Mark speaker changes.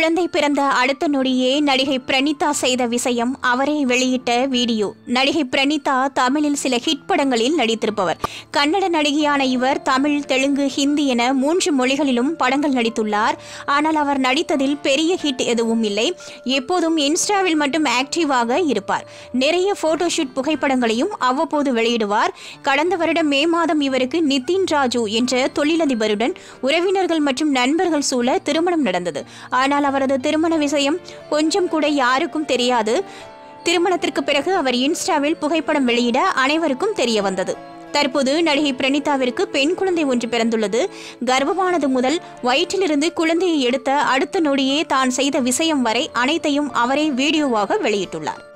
Speaker 1: குழந்தை பிறந்த அடுத்த நொடியே நடிகை பிரணிதா செய்த விஷயம் அவரே வெளியிட்ட வீடியோ நடிகை பிரணிதா தமிழில் சில ஹிட் படங்களில் நடித்திருப்பவர் கன்னட நடிகையான இவர் தமிழ் தெலுங்கு ஹிந்தி என மூன்று மொழிகளிலும் படங்கள் நடித்துள்ளார் ஆனால் அவர் நடித்ததில் பெரிய ஹிட் எதுவும் இல்லை எப்போதும் இன்ஸ்டாவில் மட்டும் ஆக்டிவாக இருப்பார் நிறைய போட்டோஷூட் புகைப்படங்களையும் அவ்வப்போது வெளியிடுவார் கடந்த வருடம் மே மாதம் இவருக்கு நிதின் ராஜு என்ற தொழிலதிபருடன் உறவினர்கள் மற்றும் நண்பர்கள் சூழ திருமணம் நடந்தது ஆனால் அவரது திருமண விஷயம் கொஞ்சம் கூட யாருக்கும் தெரியாது திருமணத்திற்கு பிறகு அவர் இன்ஸ்டாவில் புகைப்படம் வெளியிட அனைவருக்கும் தெரிய வந்தது தற்போது நடிகை பிரணிதாவிற்கு பெண் குழந்தை ஒன்று பிறந்துள்ளது கர்ப்பமானது முதல் வயிற்றிலிருந்து குழந்தையை எடுத்த அடுத்த நொடியே தான் செய்த விஷயம் வரை அனைத்தையும் அவரே வீடியோவாக வெளியிட்டுள்ளார்